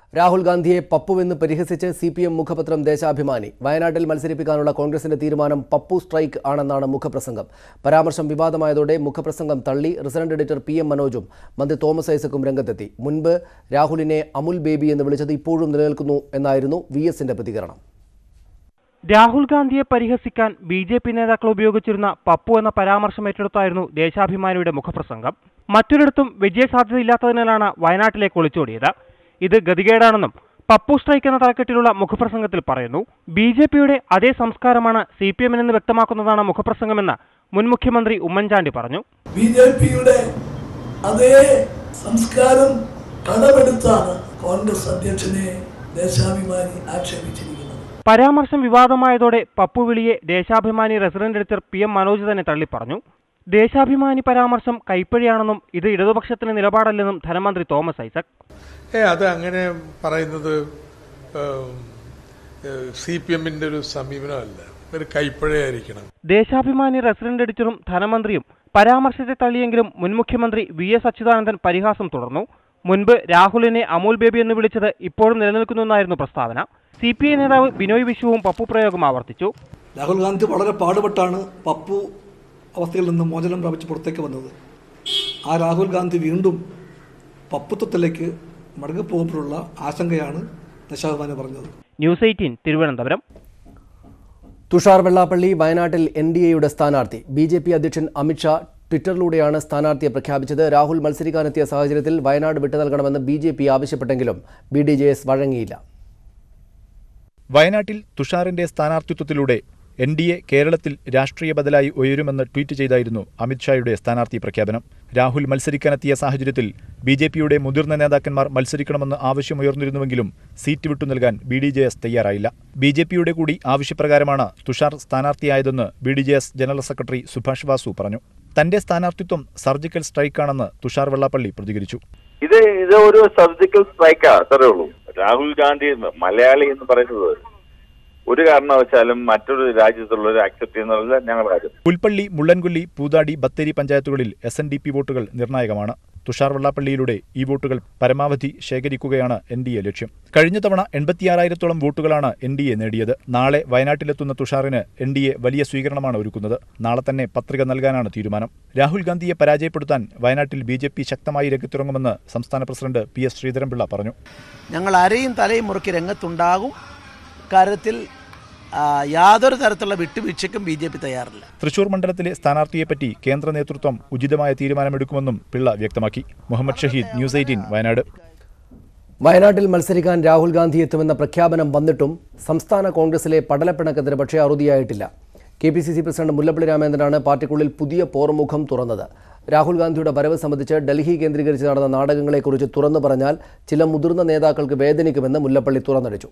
രാഹുൽ ഗാന്ധിയെ പപ്പുവെന്ന് പരിഹസിച്ച് സി പി എം മുഖപത്രം ദേശാഭിമാനി വയനാട്ടിൽ മത്സരിപ്പിക്കാനുള്ള കോൺഗ്രസിന്റെ തീരുമാനം പപ്പു സ്ട്രൈക്ക് ആണെന്നാണ് മുഖപ്രസംഗം പരാമർശം വിവാദമായതോടെ മുഖപ്രസംഗം തള്ളി റിസണന്റ് എഡിറ്റർ പി എം മനോജും മന്ത്രി തോമസ് ഐസക്കും രംഗത്തെത്തി മുൻപ് രാഹുലിനെ അമുൽ ബേബി എന്ന് വിളിച്ചത് ഇപ്പോഴും നിലനിൽക്കുന്നു എന്നായിരുന്നു വി എസിന്റെ പ്രതികരണം രാഹുൽ ഗാന്ധിയെ പരിഹസിക്കാൻ ബി ജെ പി നേതാക്കൾ ഉപയോഗിച്ചിരുന്ന പപ്പു എന്ന പരാമർശം ഏറ്റെടുത്തായിരുന്നു ദേശാഭിമാനിയുടെ മുഖപ്രസംഗം മറ്റൊരിടത്തും വിജയസാധ്യതയില്ലാത്തതിനാലാണ് വയനാട്ടിലേക്ക് ഒളിച്ചോടിയത് ഇത് ഗതികേടാണെന്നും പപ്പു സ്ട്രൈക്ക് എന്ന തലക്കെട്ടിലുള്ള മുഖപ്രസംഗത്തിൽ പറയുന്നു ബി ജെ പിയുടെ അതേ സംസ്കാരമാണ് സി പി എമ്മിനെന്ന് വ്യക്തമാക്കുന്നതാണ് മുഖപ്രസംഗമെന്ന് മുൻ മുഖ്യമന്ത്രി ഉമ്മൻചാണ്ടി പറഞ്ഞു ബി ജെ പിയുടെ അതേ സംസ്കാരം കടമെടുത്താണ് കോൺഗ്രസ് അധ്യക്ഷനെ ദേശാഭിമാനി ആക്ഷേപിച്ചിരിക്കുന്നത് പരാമർശം വിവാദമായതോടെ പപ്പു വിളിയെ Deshabhimani resident editor P M Manoj തന്നെ തള്ളിപ്പറഞ്ഞു ദേശാഭിമാനി പരാമർശം കൈപ്പഴിയാണെന്നും ഇത് ഇടതുപക്ഷത്തിന്റെ നിലപാടല്ലെന്നും ധനമന്ത്രി തോമസ് ഐസക് ഏ അത് അങ്ങനെ പറയുന്നത് സി പി എമ്മിന്റെ ഒരു സമീപനമല്ല ഒരു കൈപ്പഴയായിരിക്കണം ദേശാഭിമാനി റെസിഡന്റ് എഡിറ്ററും ധനമന്ത്രിയും പരാമർശത്തെ തള്ളിയെങ്കിലും മുൻ മുഖ്യമന്ത്രി വി എസ് അച്യുതാനന്ദൻ പരിഹാസം തുടർന്നു മുൻപ് രാഹുലിനെ അമൂൽ ബേബി എന്ന് വിളിച്ചത് ഇപ്പോഴും നിലനിൽക്കുന്നെന്നായിരുന്നു പ്രസ്താവന സി പി ഐ നേതാവ് ബിനോയ് വിശ്വവും പപ്പു പ്രയോഗം ആവർത്തിച്ചു രാഹുൽ ഗാന്ധി വളരെ പാടുപെട്ടാണ് പപ്പു അവസ്ഥയിൽ നിന്ന് മോചനം പ്രാപിച്ച് പുറത്തേക്ക് വന്നത് ആ രാഹുൽ ഗാന്ധി വീണ്ടും പപ്പുത്വത്തിലേക്ക് മടങ്ങിപ്പോകുമ്പോഴുള്ള ആശങ്കയാണ് ദശാഭിമാനി പറഞ്ഞത് ന്യൂസ് എയ്റ്റീൻ തിരുവനന്തപുരം തുഷാർ വെള്ളാപ്പള്ളി വയനാട്ടിൽ എൻ ഡി എയുടെ സ്ഥാനാർത്ഥി ബി ജെ പി അധ്യക്ഷൻ അമിത്ഷാ ട്വിറ്ററിലൂടെയാണ് സ്ഥാനാർത്ഥിയെ പ്രഖ്യാപിച്ചത് രാഹുൽ മത്സരിക്കാനെത്തിയ സാഹചര്യത്തിൽ വയനാട് വിട്ടു നൽകണമെന്ന് ബി ജെ പി ആവശ്യപ്പെട്ടെങ്കിലും ബി ഡി ജെ എസ് വഴങ്ങിയില്ല വയനാട്ടിൽ തുഷാറിന്റെ സ്ഥാനാർത്ഥിത്വത്തിലൂടെ എൻ ഡി എ കേരളത്തിൽ രാഷ്ട്രീയ ബദലായി ഉയരുമെന്ന് ട്വീറ്റ് ചെയ്തായിരുന്നു അമിത്ഷായുടെ സ്ഥാനാർത്ഥി പ്രഖ്യാപനം രാഹുൽ മത്സരിക്കാനെത്തിയ സാഹചര്യത്തിൽ ബി ജെ പിയുടെ മുതിർന്ന നേതാക്കന്മാർ മത്സരിക്കണമെന്ന് ആവശ്യമുയർന്നിരുന്നുവെങ്കിലും സീറ്റ് വിട്ടു നൽകാൻ ബി ഡി ജെ എസ് തയ്യാറായില്ല ബി ജെ പിയുടെ കൂടി ആവശ്യപ്രകാരമാണ് തുഷാർ സ്ഥാനാർത്ഥിയായതെന്ന് B D J S general secretary Subhash Vasu പറഞ്ഞു തന്റെ സ്ഥാനാർത്ഥിത്വം സർജിക്കൽ സ്ട്രൈക്കാണെന്ന് തുഷാർ വെള്ളാപ്പള്ളി പ്രതികരിച്ചു ഇത് ഇത് ഒരു സർജിക്കൽ സ്ട്രൈക്കാ അത്രേ ഉള്ളൂ രാഹുൽ ഗാന്ധി മലയാളി എന്ന് പറയുന്നത് ഒരു കാരണവശാലും മറ്റൊരു രാജ്യത്തുള്ളവർ അക്സെപ്റ്റ് ചെയ്യുന്നതല്ല ഞങ്ങളുടെ കാര്യം പുൽപ്പള്ളി മുള്ളൻകൊല്ലി പൂതാടി ബത്തേരി പഞ്ചായത്തുകളിൽ എസ് എൻ ഡി പി വോട്ടുകൾ നിർണായകമാണ് തുഷാർ വെള്ളാപ്പള്ളിയിലൂടെ ഈ വോട്ടുകൾ പരമാവധി ശേഖരിക്കുകയാണ് എൻ ഡി എ ലക്ഷ്യം കഴിഞ്ഞ തവണ എൺപത്തിയാറായിരത്തോളം വോട്ടുകളാണ് എൻ ഡി എ നേടിയത് നാളെ വയനാട്ടിലെത്തുന്ന തുഷാറിന് എൻ ഡി എ വലിയ സ്വീകരണമാണ് ഒരുക്കുന്നത് നാളെ തന്നെ പത്രിക നൽകാനാണ് തീരുമാനം രാഹുൽ ഗാന്ധിയെ പരാജയപ്പെടുത്താൻ വയനാട്ടിൽ ബി ജെ പി ശക്തമായി രംഗത്തിറങ്ങുമെന്ന് സംസ്ഥാന പ്രസിഡന്റ് പി എസ് ശ്രീധരൻപിള്ള പറഞ്ഞു ഞങ്ങൾ അരയും തലയും മുറുക്കി രംഗത്തുണ്ടാകും കാര്യത്തിൽ ആ, യാതൊരു തരത്തിലുള്ള വിട്ടുവീഴ്ചയ്ക്കും ബി ജെ പി തയ്യാറില്ല തൃശൂർ മണ്ഡലത്തിലെ സ്ഥാനാർത്ഥിയെപ്പറ്റി കേന്ദ്ര നേതൃത്വം ഉചിതമായ തീരുമാനമെടുക്കുമെന്നും പിള്ള വ്യക്തമാക്കി മുഹമ്മദ് ഷഹീദ് ന്യൂസ് എയ്റ്റീൻ വയനാട് വയനാട്ടിൽ മത്സരിക്കാൻ രാഹുൽ ഗാന്ധി എത്തുമെന്ന പ്രഖ്യാപനം വന്നിട്ടും സംസ്ഥാന കോൺഗ്രസിലെ പടലപ്പിണക്കത്തിന് പക്ഷേ അറുതിയായിട്ടില്ല K P C C president Mullappally രാമചന്ദ്രനാണ് പാർട്ടിക്കുള്ളിൽ പുതിയ പോർമുഖം തുറന്നത് രാഹുൽ ഗാന്ധിയുടെ വരവ് സംബന്ധിച്ച് ഡൽഹി കേന്ദ്രീകരിച്ച് നടന്ന നാടകങ്ങളെക്കുറിച്ച് തുറന്നു പറഞ്ഞാൽ ചില മുതിർന്ന നേതാക്കൾക്ക് വേദനിക്കുമെന്ന് മുല്ലപ്പള്ളി തുറന്നടിച്ചു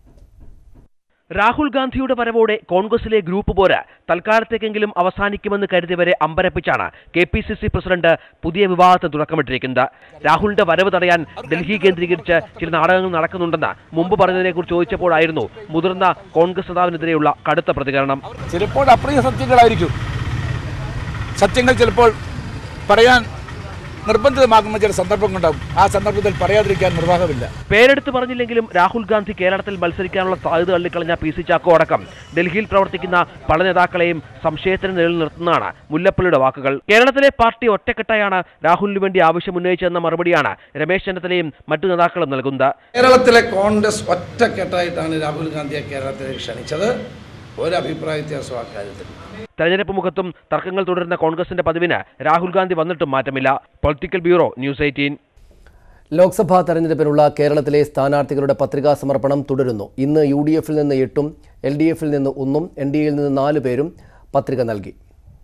രാഹുൽ ഗാന്ധിയുടെ വരവോടെ കോൺഗ്രസിലെ ഗ്രൂപ്പ് പോര് തൽക്കാലത്തേക്കെങ്കിലും അവസാനിക്കുമെന്ന് കരുതിയവരെ അമ്പരപ്പിച്ചാണ് K P C C president പുതിയ വിവാദത്തിന് തുടക്കമിട്ടിരിക്കുന്നത് രാഹുലിന്റെ വരവ് തടയാൻ ഡൽഹി കേന്ദ്രീകരിച്ച് ചില നാടകങ്ങൾ നടക്കുന്നുണ്ടെന്ന് മുമ്പ് പറഞ്ഞതിനെക്കുറിച്ച് ചോദിച്ചപ്പോഴായിരുന്നു മുതിർന്ന കോൺഗ്രസ് നേതാവിനെതിരെയുള്ള കടുത്ത പ്രതികരണം ചിലപ്പോൾ അപ്രിയ സത്യങ്ങളായിരിക്കും സത്യങ്ങൾ ചിലപ്പോൾ പറയാൻ നിർബന്ധിതമാകുന്ന ചില സന്ദർഭങ്ങളുണ്ടാകും ആ സന്ദർഭത്തിൽ പറയാതിരിക്കാൻ നിർവാഹമില്ല പേരെടുത്ത് പറഞ്ഞില്ലെങ്കിലും രാഹുൽ ഗാന്ധി കേരളത്തിൽ മത്സരിക്കാനുള്ള സാധ്യത തള്ളിക്കളഞ്ഞ പി സി ചാക്കോ അടക്കം ഡൽഹിയിൽ പ്രവർത്തിക്കുന്ന പല നേതാക്കളെയും സംശയത്തിന് നിഴൽ നിർത്തുന്നതാണ് മുല്ലപ്പള്ളിയുടെ വാക്കുകൾ കേരളത്തിലെ പാർട്ടി ഒറ്റക്കെട്ടായാണ് രാഹുലിന് വേണ്ടി ആവശ്യം ഉന്നയിച്ചതെന്ന മറുപടിയാണ് രമേശ് ചെന്നിത്തലയും മറ്റു നേതാക്കളും നൽകുന്നത് കേരളത്തിലെ കോൺഗ്രസ് ഒറ്റക്കെട്ടായിട്ടാണ് രാഹുൽ ഗാന്ധിയെ കേരളത്തിലേക്ക് ക്ഷണിച്ചത് ഒരു അഭിപ്രായ വ്യത്യാസം ആ കാര്യത്തിൽ തെരഞ്ഞെടുപ്പ് മുഖത്തും തർക്കങ്ങൾ തുടരുന്ന കോൺഗ്രസിന്റെ പതിവിന് രാഹുൽ ഗാന്ധി വന്നിട്ടും മാറ്റമില്ല political bureau news eighteen Lok Sabha തെരഞ്ഞെടുപ്പിനുള്ള കേരളത്തിലെ സ്ഥാനാർത്ഥികളുടെ പത്രികാ സമർപ്പണം തുടരുന്നു ഇന്ന് യു ഡി എഫിൽ നിന്ന് എട്ടും എൽ ഡി എഫിൽ നിന്ന് ഒന്നും എൻ ഡി എയിൽ നിന്ന് നാല് പേരും പത്രിക നൽകി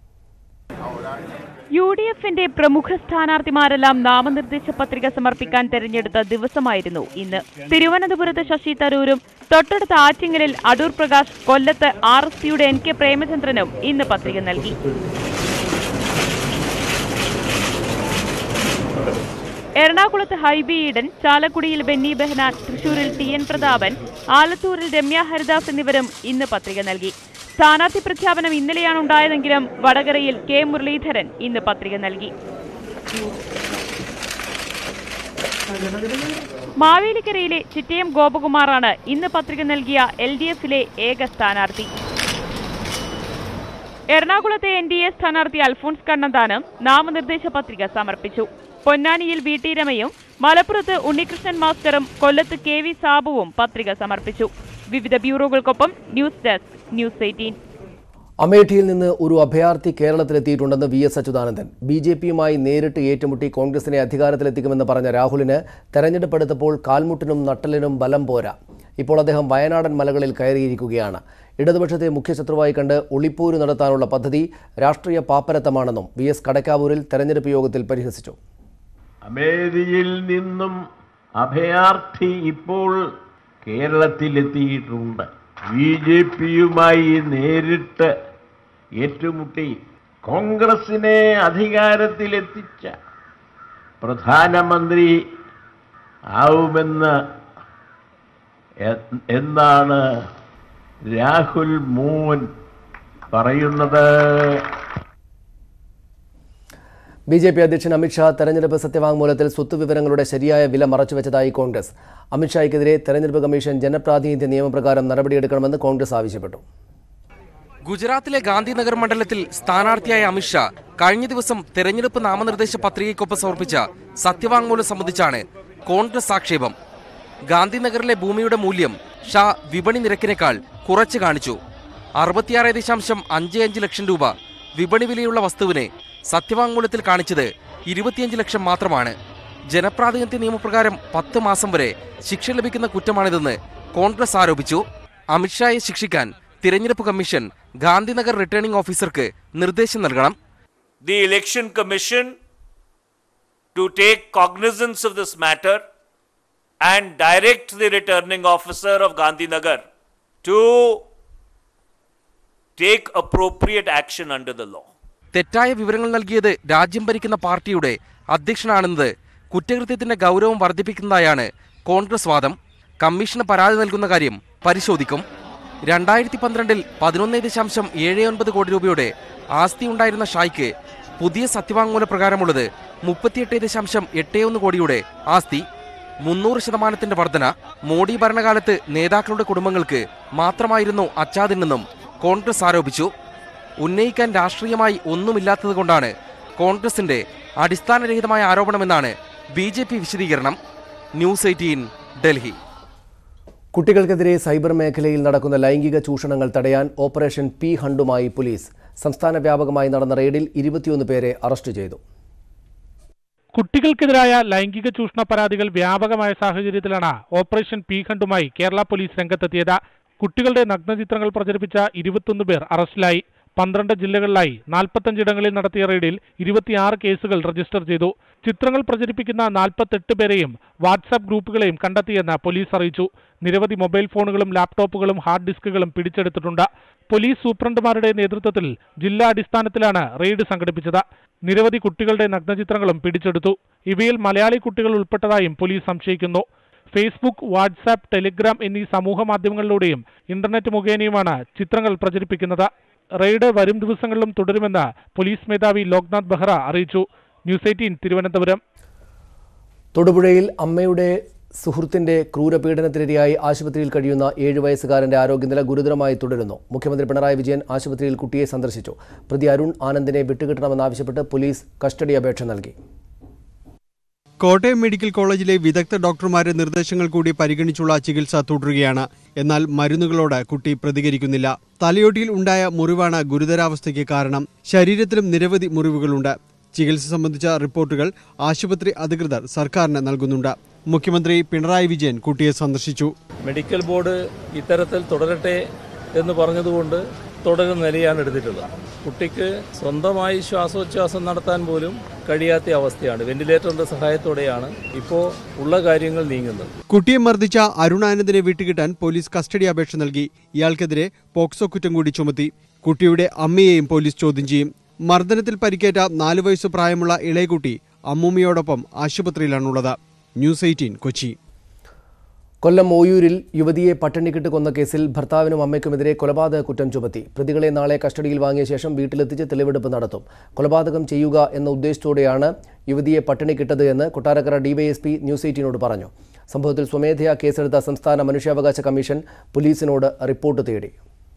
യു ഡി എഫിന്റെ പ്രമുഖ സ്ഥാനാർത്ഥിമാരെല്ലാം നാമനിർദ്ദേശ പത്രിക സമർപ്പിക്കാൻ തെരഞ്ഞെടുത്ത ദിവസമായിരുന്നു ഇന്ന് തിരുവനന്തപുരത്ത് ശശി തരൂരും തൊട്ടടുത്ത ആറ്റിങ്ങലിൽ അടൂർ പ്രകാശ് കൊല്ലത്ത് ആർ എസ് പിയുടെ എൻ കെ പ്രേമചന്ദ്രനും ഇന്ന് പത്രിക നൽകി എറണാകുളത്ത് ഹൈബി ഈഡൻ ചാലക്കുടിയിൽ ബെന്നി ബെഹനാൻ തൃശൂരിൽ ടി എൻ പ്രതാപൻ ആലത്തൂരിൽ രമ്യ ഹരിദാസ് എന്നിവരും ഇന്ന് പത്രിക നൽകി സ്ഥാനാർത്ഥി പ്രഖ്യാപനം ഇന്നലെയാണ് ഉണ്ടായതെങ്കിലും വടകരയിൽ കെ മുരളീധരൻ ഇന്ന് പത്രിക നൽകി മാവേലിക്കരയിലെ ചിറ്റയം ഗോപകുമാറാണ് ഇന്ന് പത്രിക നൽകിയ എൽ ഡി എഫിലെ ഏക സ്ഥാനാർത്ഥി എറണാകുളത്തെ എൻ ഡി എ സ്ഥാനാർത്ഥി അൽഫോൺസ് കണ്ണന്താനം നാമനിർദ്ദേശ പത്രിക സമർപ്പിച്ചു പൊന്നാനിയിൽ വി ടി രമയും മലപ്പുറത്ത് ഉണ്ണികൃഷ്ണൻ മാസ്റ്ററും കൊല്ലത്ത് കെ വി സാബുവും പത്രിക സമർപ്പിച്ചു വിവിധ ബ്യൂറോകൾക്കൊപ്പം ന്യൂസ് ഡെസ്ക് ന്യൂസ് എയ്റ്റീൻ അമേഠിയിൽ നിന്ന് ഒരു അഭയാർത്ഥി കേരളത്തിലെത്തിയിട്ടുണ്ടെന്ന് V S Achuthanandan B J പിയുമായി നേരിട്ട് ഏറ്റുമുട്ടി കോൺഗ്രസിനെ അധികാരത്തിലെത്തിക്കുമെന്ന് പറഞ്ഞ രാഹുലിന് തെരഞ്ഞെടുപ്പ് എടുത്തപ്പോൾ കാൽമുട്ടിനും നട്ടലിനും ബലം പോരാ ഇപ്പോൾ അദ്ദേഹം വയനാടൻ മലകളിൽ കയറിയിരിക്കുകയാണ് ഇടതുപക്ഷത്തെ മുഖ്യശത്രുവായി കണ്ട് ഒളിപ്പോര് നടത്താനുള്ള പദ്ധതി രാഷ്ട്രീയ പാപ്പരത്തമാണെന്നും വി എസ് കടക്കാവൂരിൽ തെരഞ്ഞെടുപ്പ് യോഗത്തിൽ പരിഹസിച്ചു അമേരിയിൽ നിന്നും അഭയാർത്ഥി ഇപ്പോൾ കേരളത്തിലെത്തിയിട്ടുണ്ട് ബി ജെ പിയുമായി നേരിട്ട് ഏറ്റുമുട്ടി കോൺഗ്രസിനെ അധികാരത്തിലെത്തിച്ച പ്രധാനമന്ത്രി ആവുമെന്ന് എ- എന്നാണ് രാഹുൽ മോൻ പറയുന്നത് ബി ജെ പി അധ്യക്ഷൻ അമിത്ഷാ തെരഞ്ഞെടുപ്പ് സത്യവാങ്മൂലത്തിൽ സ്വത്ത് വിവരങ്ങളുടെ ശരിയായ വില മറച്ചുവെച്ചതായി കോൺഗ്രസ് അമിത്ഷായ്ക്കെതിരെ തെരഞ്ഞെടുപ്പ് കമ്മീഷൻ ജനപ്രാതിനിധ്യ നിയമപ്രകാരം നടപടിയെടുക്കണമെന്ന് കോൺഗ്രസ് ആവശ്യപ്പെട്ടു ഗുജറാത്തിലെ ഗാന്ധിനഗർ മണ്ഡലത്തിൽ സ്ഥാനാർത്ഥിയായ അമിത്ഷാ കഴിഞ്ഞ ദിവസം തെരഞ്ഞെടുപ്പ് നാമനിർദ്ദേശ പത്രികയ്ക്കൊപ്പം സമർപ്പിച്ച സത്യവാങ്മൂലം സംബന്ധിച്ചാണ് കോൺഗ്രസ് ആക്ഷേപം ഗാന്ധിനഗറിലെ ഭൂമിയുടെ മൂല്യം ഷാ വിപണി നിരക്കിനേക്കാൾ കുറച്ച് കാണിച്ചു അറുപത്തിയാറ് ദശാംശം അഞ്ച് അഞ്ച് ലക്ഷം രൂപ വിപണി വിലയുള്ള വസ്തുവിനെ സത്യവാങ്മൂലത്തിൽ കാണിച്ചത് ഇരുപത്തിയഞ്ച് ലക്ഷം മാത്രമാണ് ജനപ്രാതിനിധ്യ നിയമപ്രകാരം പത്ത് മാസം വരെ ശിക്ഷ ലഭിക്കുന്ന കുറ്റമാണിതെന്ന് കോൺഗ്രസ് ആരോപിച്ചു അമിത്ഷായെ ശിക്ഷിക്കാൻ തിരഞ്ഞെടുപ്പ് കമ്മീഷൻ ഗാന്ധിനഗർ റിട്ടേണിംഗ് ഓഫീസർക്ക് നിർദ്ദേശം നൽകണം the Election Commission to take cognizance of this matter and direct the returning officer of Gandhinagar to take appropriate action under the law. തെറ്റായ വിവരങ്ങൾ നൽകിയത് രാജ്യം ഭരിക്കുന്ന പാർട്ടിയുടെ അധ്യക്ഷനാണെന്നത് കുറ്റകൃത്യത്തിന്റെ ഗൗരവം വർദ്ധിപ്പിക്കുന്നതായാണ് കോൺഗ്രസ് വാദം കമ്മീഷന് പരാതി നൽകുന്ന കാര്യം പരിശോധിക്കും രണ്ടായിരത്തി പന്ത്രണ്ടിൽ പതിനൊന്ന് ദശാംശം ഏഴ് ഒൻപത് കോടി രൂപയുടെ ആസ്തി ഉണ്ടായിരുന്ന ഷായ്ക്ക് പുതിയ സത്യവാങ്മൂല പ്രകാരമുള്ളത് മുപ്പത്തിയെട്ട് ദശാംശം എട്ട് ഒന്ന് കോടിയുടെ ആസ്തി മുന്നൂറ് ശതമാനത്തിന്റെ വർധന മോഡി ഭരണകാലത്ത് നേതാക്കളുടെ കുടുംബങ്ങൾക്ക് മാത്രമായിരുന്നു അച്ചാദിനെന്നും കോൺഗ്രസ് ആരോപിച്ചു ഉന്നയിക്കാൻ രാഷ്ട്രീയമായി ഒന്നുമില്ലാത്തതുകൊണ്ടാണ് കോൺഗ്രസിന്റെ അടിസ്ഥാനരഹിതമായ ആരോപണമെന്നാണ് ബി ജെ പി വിശദീകരണം ന്യൂസ് എയ്റ്റീൻ ഡൽഹി കുട്ടികൾക്കെതിരെ സൈബർ മേഖലയിൽ നടക്കുന്ന ലൈംഗിക ചൂഷണങ്ങൾ തടയാൻ ഓപ്പറേഷൻ പി ഹണ്ടുമായി പോലീസ് സംസ്ഥാന വ്യാപകമായി നടന്ന റെയ്ഡിൽ ഇരുപത്തിയൊന്ന് പേരെ അറസ്റ്റ് ചെയ്തു കുട്ടികൾക്കെതിരായ ലൈംഗിക ചൂഷണ പരാതികൾ വ്യാപകമായ സാഹചര്യത്തിലാണ് ഓപ്പറേഷൻ പി ഖണ്ഡുമായി കേരള പോലീസ് രംഗത്തെത്തിയത് കുട്ടികളുടെ നഗ്നചിത്രങ്ങൾ പ്രചരിപ്പിച്ച ഇരുപത്തൊന്ന് പേർ അറസ്റ്റിലായി പന്ത്രണ്ട് ജില്ലകളിലായി നാൽപ്പത്തഞ്ചിടങ്ങളിൽ നടത്തിയ റെയ്ഡിൽ ഇരുപത്തിയാറ് കേസുകൾ രജിസ്റ്റർ ചെയ്തു ചിത്രങ്ങൾ പ്രചരിപ്പിക്കുന്ന നാൽപ്പത്തെട്ട് പേരെയും വാട്സാപ്പ് ഗ്രൂപ്പുകളെയും കണ്ടെത്തിയെന്ന് പോലീസ് അറിയിച്ചു നിരവധി മൊബൈൽ ഫോണുകളും ലാപ്ടോപ്പുകളും ഹാർഡ് ഡിസ്കുകളും പിടിച്ചെടുത്തിട്ടുണ്ട് പോലീസ് സൂപ്രണ്ടുമാരുടെ നേതൃത്വത്തിൽ ജില്ലാ അടിസ്ഥാനത്തിലാണ് റെയ്ഡ് സംഘടിപ്പിച്ചത് നിരവധി കുട്ടികളുടെ നഗ്നചിത്രങ്ങളും പിടിച്ചെടുത്തു ഇവയിൽ മലയാളി കുട്ടികൾ ഉൾപ്പെട്ടതായും പോലീസ് സംശയിക്കുന്നു ഫേസ്ബുക്ക് വാട്സാപ്പ് ടെലിഗ്രാം എന്നീ സമൂഹ മാധ്യമങ്ങളിലൂടെയും ഇന്റർനെറ്റ് മുഖേനയുമാണ് ചിത്രങ്ങൾ പ്രചരിപ്പിക്കുന്നത് റെയ്ഡ് വരും ദിവസങ്ങളിലും തുടരുമെന്ന് പോലീസ് മേധാവി ലോക്നാഥ് ബെഹ്റ അറിയിച്ചു ന്യൂസ് എയ്റ്റീൻ തിരുവനന്തപുരം തൊടുപുഴയിൽ അമ്മയുടെ സുഹൃത്തിന്റെ ക്രൂരപീഡനത്തിനിരയായി ആശുപത്രിയിൽ കഴിയുന്ന ഏഴ് വയസ്സുകാരന്റെ ആരോഗ്യനില ഗുരുതരമായി തുടരുന്നു മുഖ്യമന്ത്രി പിണറായി വിജയൻ ആശുപത്രിയിൽ കുട്ടിയെ സന്ദർശിച്ചു പ്രതി അരുൺ ആനന്ദിനെ വിട്ടുകിട്ടണമെന്നാവശ്യപ്പെട്ട് പോലീസ് കസ്റ്റഡി അപേക്ഷ നൽകി കോട്ടയം മെഡിക്കൽ കോളേജിലെ വിദഗ്ധ ഡോക്ടർമാരുടെ നിർദ്ദേശങ്ങൾ കൂടി പരിഗണിച്ചുള്ള ചികിത്സ തുടരുകയാണ് എന്നാൽ മരുന്നുകളോട് കുട്ടി പ്രതികരിക്കുന്നില്ല തലയോട്ടിയിൽ ഉണ്ടായ മുറിവാണ് ഗുരുതരാവസ്ഥയ്ക്ക് കാരണം ശരീരത്തിലും നിരവധി മുറിവുകളുണ്ട് ചികിത്സ സംബന്ധിച്ച റിപ്പോർട്ടുകൾ ആശുപത്രി അധികൃതർ സർക്കാരിന് നൽകുന്നുണ്ട് മുഖ്യമന്ത്രി പിണറായി വിജയൻ കുട്ടിയെ സന്ദർശിച്ചു മെഡിക്കൽ ബോർഡ് ഇത്തരത്തിൽ തുടരട്ടെ എന്ന് പറഞ്ഞതുകൊണ്ട് തുടരുന്ന നിലയാണ് എടുത്തിട്ടുള്ളത് കുട്ടിക്ക് സ്വന്തമായി ശ്വാസോച്ഛ്വാസം നടത്താൻ പോലും കഴിയാത്ത അവസ്ഥയാണ് വെന്റിലേറ്ററിന്റെ സഹായത്തോടെയാണ് ഇപ്പോൾ ഉള്ള കാര്യങ്ങൾ നീങ്ങുന്നത് കുട്ടിയെ മർദ്ദിച്ച അരുണാനന്ദിനെ വിട്ടുകിട്ടാൻ പോലീസ് കസ്റ്റഡി അപേക്ഷ നൽകി ഇയാൾക്കെതിരെ പോക്സോ കുറ്റം കൂടി ചുമത്തി കുട്ടിയുടെ അമ്മയെയും പോലീസ് ചോദ്യം ചെയ്യും മർദ്ദനത്തിൽ പരിക്കേറ്റ നാലു വയസ്സ് പ്രായമുള്ള ഇളയകുട്ടി അമ്മൂമ്മയോടൊപ്പം ആശുപത്രിയിലാണുള്ളത് ന്യൂസ് എയ്റ്റീൻ കൊച്ചി കൊല്ലം ഓയൂരിൽ യുവതിയെ പട്ടിണിക്കിട്ട് കൊന്ന കേസിൽ ഭർത്താവിനും അമ്മയ്ക്കുമെതിരെ കൊലപാതക കുറ്റം ചുമത്തി പ്രതികളെ നാളെ കസ്റ്റഡിയിൽ വാങ്ങിയ ശേഷം വീട്ടിലെത്തിച്ച് തെളിവെടുപ്പ് നടത്തും കൊലപാതകം ചെയ്യുക എന്ന ഉദ്ദേശത്തോടെയാണ് യുവതിയെ പട്ടിണിക്കിട്ടത് എന്ന് കൊട്ടാരക്കര ഡിവൈഎസ്പി ന്യൂസ് എയ്റ്റീനോട് പറഞ്ഞു സംഭവത്തിൽ സ്വമേധയാ കേസെടുത്ത സംസ്ഥാന മനുഷ്യാവകാശ കമ്മീഷൻ പോലീസിനോട് റിപ്പോർട്ട് തേടി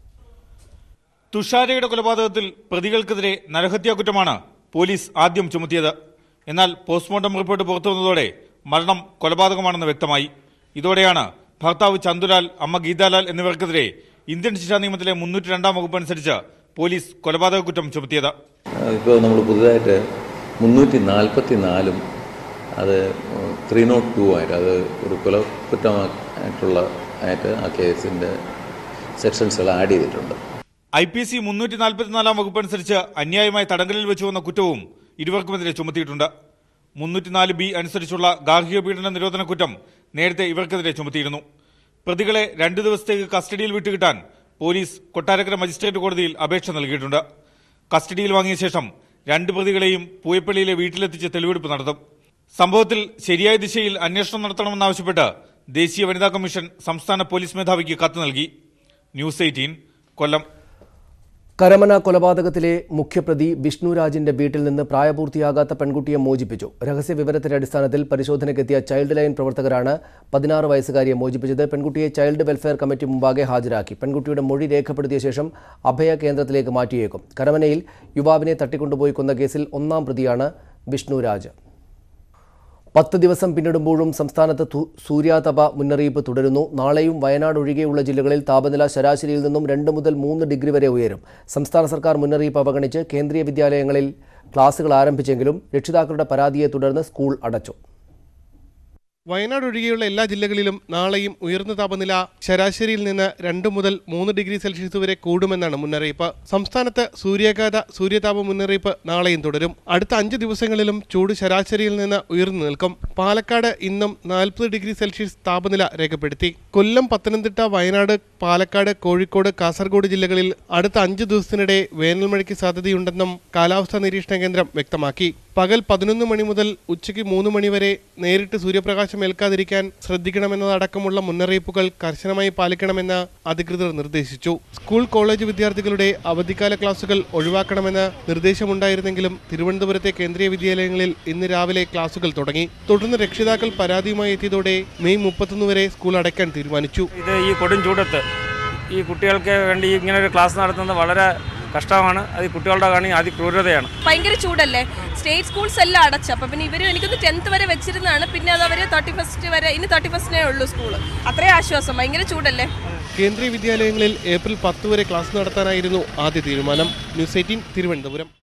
തുഷാരയുടെ കൊലപാതകത്തിൽ പ്രതികൾക്കെതിരെ നരഹത്യാ കുറ്റമാണ് പോലീസ് ആദ്യം ചുമത്തിയത് എന്നാൽ പോസ്റ്റ്മോർട്ടം റിപ്പോർട്ട് പുറത്തുവന്നതോടെ മരണം കൊലപാതകമാണെന്ന് വ്യക്തമായി ഇതോടെയാണ് ഭർത്താവ് ചന്തുലാൽ അമ്മ ഗീതാലാൽ എന്നിവർക്കെതിരെ ഇന്ത്യൻ ശിക്ഷാ നിയമത്തിലെ മുന്നൂറ്റി രണ്ടാം വകുപ്പ് അനുസരിച്ച് പോലീസ് കൊലപാതക കുറ്റം ചുമത്തിയത് ഇപ്പോൾ നമ്മൾ പുതുതായിട്ട് മുന്നൂറ്റി നാൽപ്പത്തി നാലും അത് ത്രീ നോട്ട് ടു ആയിട്ട് അത് ഒരു കൊലക്കുറ്റമായിട്ടുള്ള ആയിട്ട് ആ കേസിൻ്റെ സെക്ഷൻസുകൾ ആഡ് ചെയ്തിട്ടുണ്ട് ഐ പി സി മുന്നൂറ്റി നാൽപ്പത്തിനാലാം വകുപ്പ് അനുസരിച്ച് അന്യായമായി തടങ്കലിൽ വെച്ചു വന്ന കുറ്റവും ഇരുവർക്കുമെതിരെ ചുമത്തിയിട്ടുണ്ട് മുന്നൂറ്റിനാല് ബി അനുസരിച്ചുള്ള ഗാർഹിക പീഡന നിരോധന കുറ്റം നേരത്തെ ഇവർക്കെതിരെ ചുമത്തിയിരുന്നു പ്രതികളെ രണ്ടു ദിവസത്തേക്ക് കസ്റ്റഡിയിൽ വിട്ടുകിട്ടാൻ പോലീസ് കൊട്ടാരക്കര മജിസ്ട്രേറ്റ് കോടതിയിൽ അപേക്ഷ നൽകിയിട്ടുണ്ട് കസ്റ്റഡിയിൽ വാങ്ങിയ ശേഷം രണ്ട് പ്രതികളെയും പൂയപ്പള്ളിയിലെ വീട്ടിലെത്തിച്ച് തെളിവെടുപ്പ് നടത്തും സംഭവത്തിൽ ശരിയായ ദിശയിൽ അന്വേഷണം നടത്തണമെന്നാവശ്യപ്പെട്ട് ദേശീയ വനിതാ കമ്മീഷൻ സംസ്ഥാന പോലീസ് മേധാവിക്ക് കത്ത് നൽകി ന്യൂസ് എയ്റ്റീൻ കൊല്ലം കരമന കൊലപാതകത്തിലെ മുഖ്യപ്രതി വിഷ്ണുരാജിന്റെ വീട്ടിൽ നിന്ന് പ്രായപൂർത്തിയാകാത്ത പെൺകുട്ടിയെ മോചിപ്പിച്ചു രഹസ്യ വിവരത്തിന്റെ അടിസ്ഥാനത്തിൽ പരിശോധനയ്ക്കെത്തിയ ചൈൽഡ് ലൈൻ പ്രവർത്തകരാണ് പതിനാറ് വയസ്സുകാരിയെ മോചിപ്പിച്ചത് പെൺകുട്ടിയെ ചൈൽഡ് വെൽഫെയർ കമ്മിറ്റി മുമ്പാകെ ഹാജരാക്കി പെൺകുട്ടിയുടെ മൊഴി രേഖപ്പെടുത്തിയ ശേഷം അഭയ കേന്ദ്രത്തിലേക്ക് മാറ്റിയേക്കും കരമനയിൽ യുവാവിനെ തട്ടിക്കൊണ്ടുപോയി കൊന്ന കേസിൽ ഒന്നാം പ്രതിയാണ് വിഷ്ണുരാജ് പത്ത് ദിവസം പിന്നിടുമ്പോഴും സംസ്ഥാനത്ത് തു- സൂര്യാതപ മുന്നറിയിപ്പ് തുടരുന്നു നാളെയും വയനാട് ഒഴികെയുള്ള ജില്ലകളിൽ താപനില ശരാശരിയിൽ നിന്നും രണ്ട് മുതൽ മൂന്ന് ഡിഗ്രി വരെ ഉയരും സംസ്ഥാന സർക്കാർ മുന്നറിയിപ്പ് അവഗണിച്ച് കേന്ദ്രീയ വിദ്യാലയങ്ങളിൽ ക്ലാസുകൾ ആരംഭിച്ചെങ്കിലും രക്ഷിതാക്കളുടെ പരാതിയെ തുടർന്ന് സ്കൂൾ അടച്ചു വയനാട് ഒഴികെയുള്ള എല്ലാ ജില്ലകളിലും നാളെയും ഉയർന്ന താപനില ശരാശരിയിൽ നിന്ന് രണ്ട് മുതൽ മൂന്ന് ഡിഗ്രി സെൽഷ്യസ് വരെ കൂടുമെന്നാണ് മുന്നറിയിപ്പ് സംസ്ഥാനത്ത് സൂര്യാഘാത സൂര്യതാപ മുന്നറിയിപ്പ് നാളെയും തുടരും അടുത്ത അഞ്ച് ദിവസങ്ങളിലും ചൂട് ശരാശരിയിൽ നിന്ന് ഉയർന്നു നിൽക്കും പാലക്കാട് ഇന്നും നാൽപ്പത് ഡിഗ്രി സെൽഷ്യസ് താപനില രേഖപ്പെടുത്തി കൊല്ലം പത്തനംതിട്ട വയനാട് പാലക്കാട് കോഴിക്കോട് കാസർഗോഡ് ജില്ലകളിൽ അടുത്ത അഞ്ച് ദിവസത്തിനിടെ വേനൽമഴയ്ക്ക് സാധ്യതയുണ്ടെന്നും കാലാവസ്ഥാ നിരീക്ഷണ കേന്ദ്രം വ്യക്തമാക്കി പകൽ പതിനൊന്ന് മണി മുതൽ ഉച്ചയ്ക്ക് മൂന്ന് മണി വരെ നേരിട്ട് സൂര്യപ്രകാശം ഏൽക്കാതിരിക്കാൻ ശ്രദ്ധിക്കണമെന്നതടക്കമുള്ള മുന്നറിയിപ്പുകൾ കർശനമായി പാലിക്കണമെന്ന് അധികൃതർ നിർദ്ദേശിച്ചു സ്കൂൾ കോളേജ് വിദ്യാർത്ഥികളുടെ അവധിക്കാല ക്ലാസുകൾ ഒഴിവാക്കണമെന്ന് നിർദ്ദേശമുണ്ടായിരുന്നെങ്കിലും തിരുവനന്തപുരത്തെ കേന്ദ്രീയ വിദ്യാലയങ്ങളിൽ ഇന്ന് രാവിലെ ക്ലാസുകൾ തുടങ്ങി തുടർന്ന് രക്ഷിതാക്കൾ പരാതിയുമായി എത്തിയതോടെ മെയ് മുപ്പത്തൊന്ന് വരെ സ്കൂൾ അടയ്ക്കാൻ തീരുമാനിച്ചു ഇത് ഈ കൊടും ചൂടത്ത് ഈ കുട്ടികൾക്ക് വേണ്ടി ഇങ്ങനെ ഒരു ക്ലാസ് നടത്തുന്നത് വളരെ കഷ്ടമാണ് അത് ഈ കുട്ടികളുടെ കാണി അതിക്രൂരതയാണ് ഭയങ്കര ചൂടല്ലേ സ്റ്റേറ്റ് സ്കൂൾസ് എല്ലാം അടച്ചു അപ്പൊ പിന്നെ ഇവര് എനിക്കൊന്ന് ടെൻത്ത് വരെ വെച്ചിരുന്നതാണ് പിന്നെ അത് അവര് തേർട്ടി ഫസ്റ്റ് വരെ ഇനി തേർട്ടി ഫസ്റ്റിനേ ഉള്ളൂ സ്കൂൾ അത്രയും ആശ്വാസം ഭയങ്കര ചൂടല്ലേ കേന്ദ്രീയ വിദ്യാലയങ്ങളിൽ ഏപ്രിൽ പത്ത് വരെ ക്ലാസ് നടത്താനായിരുന്നു ആദ്യ തീരുമാനം ന്യൂസ് എയ്റ്റീൻ തിരുവനന്തപുരം